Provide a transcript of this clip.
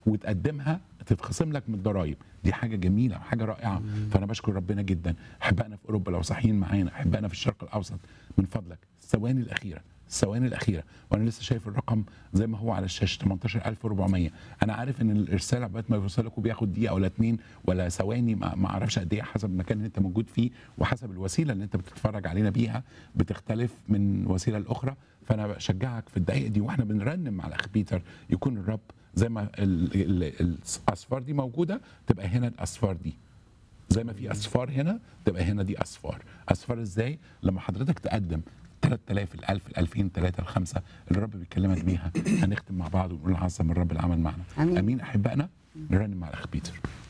وتقدمها تتخصم لك من الضرايب دي حاجه جميله وحاجه رائعه فانا بشكر ربنا جدا احبائنا في اوروبا لو صاحيين معانا احبائنا في الشرق الاوسط من فضلك الثواني الاخيره الثواني الاخيره وانا لسه شايف الرقم زي ما هو على الشاشه 18400 انا عارف ان الارسال عقبال ما يوصل لكم بياخد دقيقه ولا اتنين ولا ثواني ما ما اعرفش قد ايه حسب المكان اللي انت موجود فيه وحسب الوسيله اللي انت بتتفرج علينا بيها بتختلف من وسيله لاخرى فانا بشجعك في الدقائق دي واحنا بنرنم مع الاخ بيتر يكون الرب زي ما ال- ال- الاصفار دي موجوده تبقى هنا الاصفار دي زي ما في اصفار هنا تبقى هنا دي اصفار اصفار ازاي لما حضرتك تقدم 3000 ال 1000 ال 2000 3 ال 5 اللي الرب بيكلمك بيها هنختم مع بعض ونقول عظم الرب العمل معنا آمين. امين احبائنا نرنم مع الاخ بيتر